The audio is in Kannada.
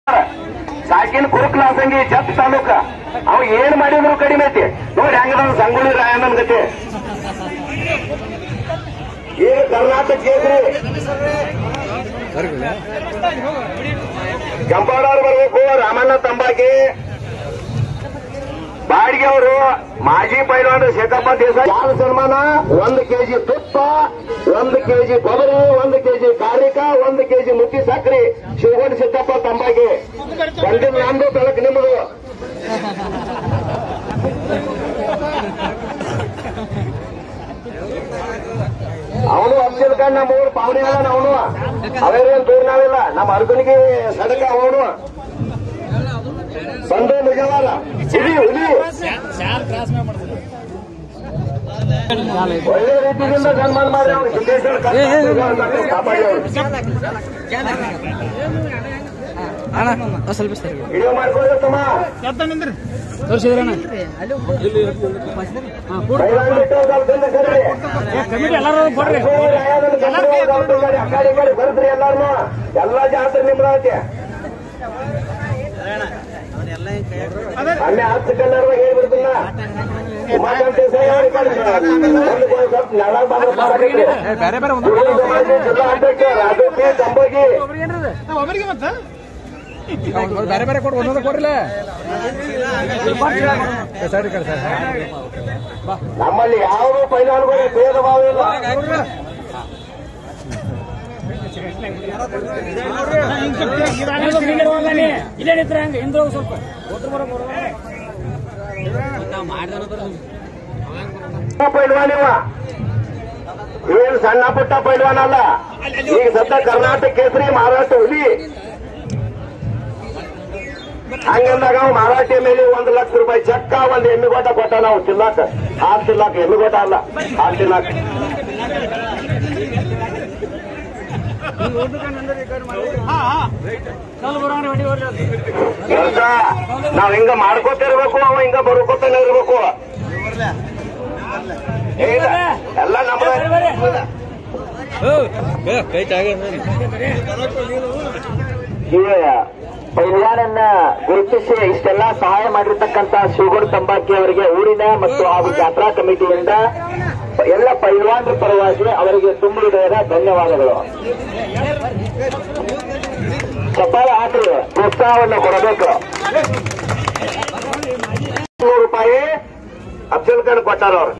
ಸಾಕಿನ ಕುರುಕ್ಲ ಸಂಗಿ ಜತ್ ತಾಲೂಕ ಅವ ಏನ್ ಮಾಡಿದ್ರು ಕಡಿಮೆ ಐತಿ ನೋಡಿ ಹೆಂಗದ ಸಂಗೊಳ್ಳಿ ರಾಯಣ್ಣನ ಗತಿ ಈಗ ಕರ್ನಾಟಕ ಕೇಸರಿ ಕೆಂಪಾಡವ್ರು ಬರ್ಬೇಕು ರಾಮಣ್ಣ ತಂಬಾಕಿ ಬಾಡಿಗೆ ಅವರು ಮಾಜಿ ಪೈಲ್ವಾನ ಶೇಖಪ್ಪ ದೇಸಾಯಿ ಯಾರು ಸನ್ಮಾನ ಒಂದು ಕೆಜಿ ತುಪ್ಪ ಒಂದು ಕೆಜಿ ಕೊಬ್ಬರಿ ಒಂದು ಕೆಜಿ ಕಾರಿಕ ಒಂದು ಕೆಜಿ ಮುಟ್ಟಿ ಸಕ್ರಿ ಶಿವಗೊಂಡ ಸಿದ್ದಪ್ಪ ತಂಬಾಗಿ ಬಂದಿದ್ದು ನಮ್ದು ಬೆಳಕು ನಿಮ್ಮದು ಅವನು ಹಚ್ಚಿಲ್ಕಂಡ್ ನಮ್ಮ ಊರು ಪಾವನೆ ಅಲ್ಲ ಅವನು ಅವೇರೇನ್ ದೂರ ನಾವಿಲ್ಲ ನಮ್ಮ ಅರ್ಜುನಿಗೆ ಸಡಕ ಅವನು ಬಂದು ನಿಜವಾದ ಹುಲಿ ಹುಲಿ ಒಳ್ಳೆ ರೀತಿಯಿಂದ ಸನ್ಮಾನ ಮಾಡಿ ಅವ್ರು ಸಿದ್ದೇಶ್ವರ ಕಾಪಾಡಿ ಅವ್ರು ಅಣ್ಣ ಸ್ವಲ್ಪ ಸರಿ ವಿಡಿಯೋ ಮಾಡ್ಕೊಳ್ಳಿ ತಮ್ಮ ತೋರಿಸಿದ್ರಣ್ಣ ಬೈಲಾಂಗ್ ಬಿಟ್ಟು ಸ್ವಲ್ಪ ಹಿಂದೆ ಸರಿ. ಕಮಿಟಿ ಎಲ್ಲರೂ ಕೊಡ್ರಿ ಅಕ್ಕೋಡಿ, ಆಯಾದಲ್ಲಿ ಕರ್ಕೊಂಡು ಹೋಗಿ ಅವ್ರ ಕಡೆ, ಆ ಕಡೆ ಈ ಕಡೆ ಬರ್ತ್ರಿ ಎಲ್ಲಾರ್ನು ಎಲ್ಲಾ ಜಾತ್ರೆ ನಿಮ್ದಾಯ್ತೆ ಅಲ್ಲೇ ಹತ್ತು ಕನ್ನಡ ಹೇಳ್ಬಿಡ್ತಿಲ್ಲ ಉಮಾಕಾಂತ ದೇಸಾಯಿ ಅವ್ರ ಈ ಕಡೆ ಒಂದು ಸ್ವಲ್ಪ ನೆಲ ಬಂದ್ರೆ ಸಾಕಾಗೈತಿ. ಬೇರೆ ಬೇರೆ ಗುರು ಸಮಾಜ ಜಿಲ್ಲಾ ಅಧ್ಯಕ್ಷ ರಾಜು ಪಿ ತಂಬಗಿ ಬೇರೆ ಬೇರೆ ಕೊಡ್ರಿ ಒಂದೊಂದು ಕೊಡ್ರಿಲ್ಲ ಸರಿ ಕಡೆ ಸರ್ ನಮ್ಮಲ್ಲಿ ಯಾವ ಪೈಲಾನ್ಗಳು ಭೇದ ಭಾವ ಇಲ್ಲ ಇಲ್ಲೇ ನಿಂತ್ರೆ ಹಂಗೆ ಹಿಂದೆ ಹೋಗಿ ಸ್ವಲ್ಪ ಪೈಲ್ವಾನ್ ಇವ ಏನ್ ಸಣ್ಣ ಪುಟ್ಟ ಪೈಲ್ವಾನ್ ಅಲ್ಲ ಈಗ ಸದ್ದ ಕರ್ನಾಟಕ ಕೇಸರಿ ಮಹಾರಾಷ್ಟ್ರ ಹುಲಿ ಹಂಗಂದಾಗ ಅವ ಮಾರಾಟ ಮೇಲೆ ಒಂದು ಲಕ್ಷ ರೂಪಾಯಿ ಚಕ್ಕ ಒಂದು ಎಮ್ಮಿಗೋಟ ಕೊಟ್ಟ ನಾವು ತಿನ್ನಾಕ ಹಾಲು ತಿನ್ನಾಕ ಎಮ್ಮಿಗೋಟ ಅಲ್ಲ ಹಾಲು ತಿನ್ನಾಕ ಕೆಲ್ಸ ನಾವ್ ಹಿಂಗ ಮಾಡ್ಕೋತಿರ್ಬೇಕು ಅವ ಹಿಂಗ ಬರ್ಕೋತಾನೆ ಇರ್ಬೇಕು ಇಲ್ಲ ಎಲ್ಲ ನಮ್ಮ ಕೈ ಚಾಗ ಪೈಲ್ವಾನನ್ನ ಗುರುತಿಸಿ ಇಷ್ಟೆಲ್ಲ ಸಹಾಯ ಮಾಡಿರ್ತಕ್ಕಂತ ಶಿವಗೌಡ ತಂಬಾಕಿ ಅವರಿಗೆ ಊರಿನ ಮತ್ತು ಹಾಗೂ ಜಾತ್ರಾ ಕಮಿಟಿಯಿಂದ ಎಲ್ಲ ಪೈಲ್ವಾನರ ಪರವಾಗಿ ಅವರಿಗೆ ತುಂಬ ಹೃದಯದ ಧನ್ಯವಾದಗಳು ಚಪ್ಪಾಳ ಹಾಕಿ ಪ್ರೋತ್ಸಾಹವನ್ನು ಕೊಡಬೇಕು ನೂರು ರೂಪಾಯಿ ಅಫ್ಜಲ್ ಖಾನ್ ಕೊಟ್ಟಾರ ಅವ್ರು